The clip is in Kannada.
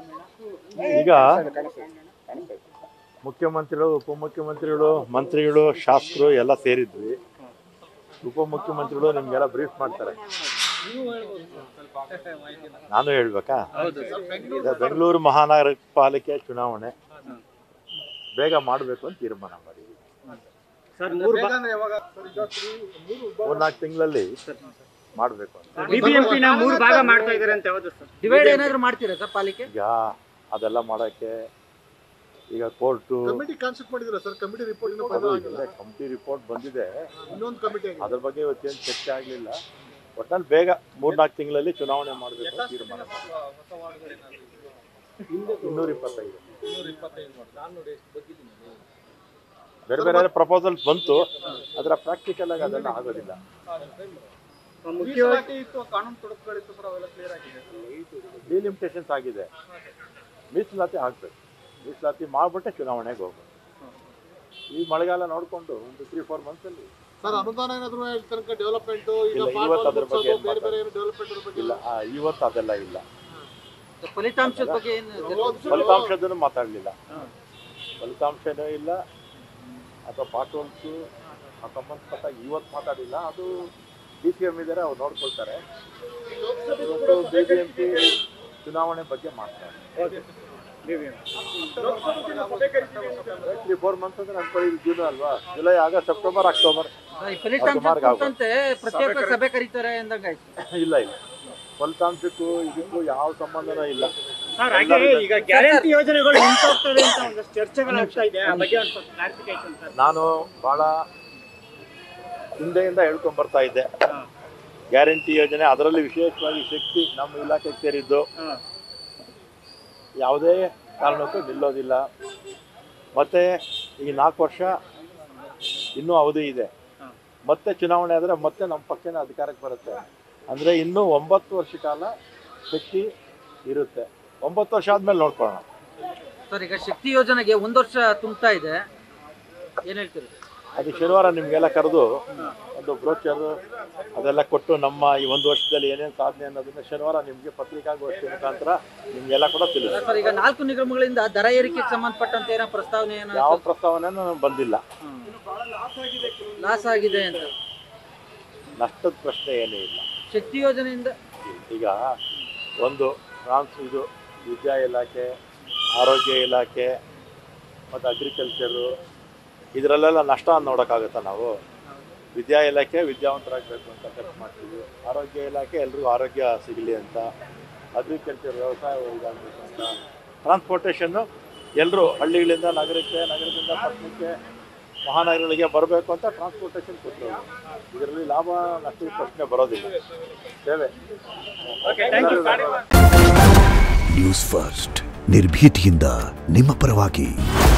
ಈಗ ಮುಖ್ಯಮಂತ್ರಿಗಳು ಉಪಮುಖ್ಯಮಂತ್ರಿಗಳು ಮಂತ್ರಿಗಳು ಶಾಸಕರು ಎಲ್ಲ ಸೇರಿದ್ವಿ ಉಪಮುಖ್ಯಮಂತ್ರಿಗಳು ನಿಮ್ಗೆಲ್ಲ ಬ್ರೀಫ್ ಮಾಡ್ತಾರೆ ನಾನು ಹೇಳ್ಬೇಕಾ ಈಗ ಬೆಂಗಳೂರು ಮಹಾನಗರ ಪಾಲಿಕೆ ಚುನಾವಣೆ ಬೇಗ ಮಾಡಬೇಕು ಅಂತ ತೀರ್ಮಾನ ಮಾಡಿದ್ವಿ ಸರ್ ಮೂರು ಮೂರ್ನಾಲ್ಕು ತಿಂಗಳಲ್ಲಿ ಮಾಡಬೇಕು ಅಂತ ಬಿಬಿಎಂಪಿ ನ ಮೂರು ಭಾಗ ಮಾಡ್ತಾ ಇದಾರೆ ಅಂತ ಯಾವ್ದು ಸರ್ ಡಿವೈಡ್ ಏನಾದ್ರು ಮಾಡ್ತೀರಾ ಸರ್ ಪಾಲಿಕೆ ಈಗ ಅದೆಲ್ಲ ಮಾಡೋಕ್ಕೆ ಈಗ ಕೋರ್ಟು ಕಮಿಟಿ ಕಾನ್ಸೆಪ್ಟ್ ಮಾಡಿದ್ರ ಸರ್ ಕಮಿಟಿ ರಿಪೋರ್ಟ್ ಇನ್ನೂ ಅದು ಬಂದಿಲ್ಲ ಇದೆ ಕಮಿಟಿ ರಿಪೋರ್ಟ್ ಬಂದಿದೆ ಇನ್ನೊಂದು ಕಮಿಟಿ ಆಗಿದೆ ಅದ್ರ ಬಗ್ಗೆ ಇವತ್ತೇನು ಚರ್ಚೆ ಆಗಲಿಲ್ಲ ಒಟ್ನಲ್ಲಿ ಬೇಗ ಮೂರ್ನಾಲ್ಕು ತಿಂಗಳಲ್ಲಿ ಚುನಾವಣೆ ಮಾಡಬೇಕು ಅಂತ ತೀರ್ಮಾನ ಮಾಡಿದ್ವಿ. ಇನ್ನೂರ ಇಪ್ಪತ್ತೈದು ಬೇರೆ ಬೇರೆ ಪ್ರಪೋಸಲ್ಸ್ ಬಂತು ಅದರ ಪ್ರಾಕ್ಟಿಕಲ್ ಆಗಿ ಅದೆಲ್ಲ ಆಗೋದಿಲ್ಲ ಮುಖ್ಯವಾಗಿ ಡಿಲಿಮಿಟೇಷನ್ಸ್ ಆಗಿದೆ ಮೀಸಲಾತಿ ಆಗ್ಬೇಕು ಮೀಸಲಾತಿ ಮಾಡ್ಬಿಟ್ಟೆ ಚುನಾವಣೆಗೆ ಹೋಗ್ಬೇಕು ಈ ಮಳೆಗಾಲ ನೋಡಿಕೊಂಡು ಒಂದು ತ್ರೀ ಫೋರ್ ಮಂತ್ಸಲ್ಲಿ ಸರ್ ಅನುದಾನ ಏನಾದ್ರು ಇಲ್ಲಿ ತನಕ ಡೆವಲಪ್ಮೆಂಟ್ ಈಗ ಇಲ್ಲ, ಪಾಠ ಇವತ್ತು ಅದ್ರ ಬಗ್ಗೆ ಮುಗ್ಸೋದು, ಏನ್ ಬೇರೆ ಬೇರೆ ಏನು ಡೆವಲಪ್ಮೆಂಟ್ ಬಗ್ಗೆ ಇಲ್ಲ ಆ, ಇವತ್ತು ಅದೆಲ್ಲ ಇಲ್ಲ ಫಲಿತಾಂಶದ ಬಗ್ಗೆ ಏನು ಫಲಿತಾಂಶದನ್ನು ಮಾತಾಡಲಿಲ್ಲ ಫಲಿತಾಂಶನೂ ಇಲ್ಲ ಅಥವಾ ಪಾಟೋಲ್ಸು ಆ ಸಂಬಂಧಪಟ್ಟ ಇವತ್ತು ಮಾತಾಡಿಲ್ಲ ಅದು ಡಿ ಸಿ ಎಮ್ ಇದ್ದಾರೆ ಅವ್ರು ನೋಡ್ಕೊಳ್ತಾರೆ ಇವತ್ತು ಬಿ ಬಿ ಎಂ ಪಿ ಚುನಾವಣೆ ಬಗ್ಗೆ ಮಾಡ್ತಾರೆ ತ್ರೀ ಫೋರ್ ಮಂತ್ಸ್ ಅಂದ್ರೆ ಅನ್ಕೊಳ್ಳಿ ಇದು ಜೂನ್ ಅಲ್ವಾ ಜುಲೈ ಆಗಸ್ಟ್ ಸೆಪ್ಟೆಂಬರ್ ಅಕ್ಟೋಬರ್ ಈ ಫಲಿತಾಂಶ ಸುಮಾರು ಆಗ್ಬೋದು. ಕುರಿತಂತೆ ಪ್ರತ್ಯೇಕ ಸಭೆ ಕರೀತಾರೆ ಎಂದಂಗಾಯ್ತು ಇಲ್ಲ ಇಲ್ಲ ಫಲಿತಾಂಶಕ್ಕೂ ಇದಕ್ಕೂ ಯಾವ ಸಂಬಂಧನೂ ಇಲ್ಲ ಸರ್ ಹಾಗೆ ಈಗ ಗ್ಯಾರಂಟಿ ಯೋಜನೆಗಳು ನಿಂತೋಗ್ತದೆ ಅಂತ ಒಂದಷ್ಟು ಚರ್ಚೆಗಳಾಗ್ತಾ ಇದೆ ಆ ಬಗ್ಗೆ ಒಂದು ಸ್ವಲ್ಪ ಕ್ಲಾರಿಫಿಕೇಶನ್ ಸರ್ ನಾನು ಭಾಳ ಹಿಂದೆಯಿಂದ ಹೇಳ್ಕೊಂಡ್ ಬರ್ತಾ ಇದ್ದೆ ಗ್ಯಾರಂಟಿ ಯೋಜನೆ ಅದರಲ್ಲಿ ವಿಶೇಷವಾಗಿ ಶಕ್ತಿ ನಮ್ಮ ಇಲಾಖೆಗೆ ಸೇರಿದ್ದು ಯಾವುದೇ ಕಾರಣಕ್ಕೂ ನಿಲ್ಲೋದಿಲ್ಲ ಮತ್ತು ಈ ನಾಲ್ಕು ವರ್ಷ ಇನ್ನೂ ಅವಧಿ ಇದೆ ಮತ್ತೆ ಚುನಾವಣೆ ಆದರೆ ಮತ್ತೆ ನಮ್ಮ ಪಕ್ಷನೇ ಅಧಿಕಾರಕ್ಕೆ ಬರುತ್ತೆ ಅಂದರೆ ಇನ್ನೂ ಒಂಬತ್ತು ವರ್ಷ ಕಾಲ ಶಕ್ತಿ ಇರುತ್ತೆ ಒಂಬತ್ತು ವರ್ಷ ಆದಮೇಲೆ ನೋಡ್ಕೊಳ್ಳೋಣ ಸರ್ ಈಗ ಶಕ್ತಿ ಯೋಜನೆಗೆ ಒಂದು ವರ್ಷ ತುಂಬ್ತಾ ಇದೆ ಏನ್ ಹೇಳ್ತೀರಿ ಅದು ಶನಿವಾರ ನಿಮಗೆಲ್ಲ ಕರೆದು ಒಂದು ಬ್ರೋಚರ್ ಅದೆಲ್ಲ ಕೊಟ್ಟು ನಮ್ಮ ಈ ಒಂದು ವರ್ಷದಲ್ಲಿ ಏನೇನು ಸಾಧನೆ ಅನ್ನೋದನ್ನ ಶನಿವಾರ ನಿಮಗೆ ಪತ್ರಿಕಾಗೋಷ್ಠಿ ಮುಖಾಂತರ ನಿಮಗೆಲ್ಲ ಕೂಡ ತಿಳಿಸಿ ಸರ್ ಈಗ ನಾಲ್ಕು ನಿಗಮಗಳಿಂದ ದರ ಏರಿಕೆಗೆ ಸಂಬಂಧಪಟ್ಟಂತೆ ಏನೋ ಪ್ರಸ್ತಾವನೆ ಏನೋ ಯಾವ ಪ್ರಸ್ತಾವನೆನೂ ನನಗೆ ಬಂದಿಲ್ಲ ಲಾಸ್ ಆಗಿದೆ ಅಂತ ನಷ್ಟದ ಪ್ರಶ್ನೆ ಏನೂ ಇಲ್ಲ ಶಕ್ತಿ ಯೋಜನೆಯಿಂದ ಈಗ ಒಂದು ಟ್ರಾನ್ಸ್ ಇದು ವಿದ್ಯಾ ಇಲಾಖೆ ಆರೋಗ್ಯ ಇಲಾಖೆ ಮತ್ತು ಅಗ್ರಿಕಲ್ಚರು ಇದರಲ್ಲೆಲ್ಲ ನಷ್ಟ ನೋಡೋಕ್ಕಾಗುತ್ತಾ ನಾವು ವಿದ್ಯಾ ಇಲಾಖೆ ವಿದ್ಯಾವಂತರಾಗಬೇಕು ಅಂತ ಖರ್ಚು ಮಾಡ್ತೀವಿ ಆರೋಗ್ಯ ಇಲಾಖೆ ಎಲ್ರಿಗೂ ಆರೋಗ್ಯ ಸಿಗಲಿ ಅಂತ ಅಗ್ರಿಕಲ್ಚರ್ ವ್ಯವಸಾಯ ಇದಾಗಬೇಕು ಅಂತ ಟ್ರಾನ್ಸ್ಪೋರ್ಟೇಷನ್ನು ಎಲ್ಲರೂ ಹಳ್ಳಿಗಳಿಂದ ನಗರಕ್ಕೆ ನಗರದಿಂದ ಪಟ್ಟಣಕ್ಕೆ ಮಹಾನಗರಗಳಿಗೆ ಬರಬೇಕು ಅಂತ ಟ್ರಾನ್ಸ್ಪೋರ್ಟೇಷನ್ ಕೊಟ್ಟರು ಇದರಲ್ಲಿ ಲಾಭ ನಷ್ಟದ ಪ್ರಶ್ನೆ ಬರೋದಿಲ್ಲ ಸೇವೆ ಥ್ಯಾಂಕ್ ಯು ಎಲ್ಲರಿಗೂ ನ್ಯೂಸ್ ಫಸ್ಟ್ ನಿರ್ಭೀತಿಯಿಂದ ನಿಮ್ಮ ಪರವಾಗಿ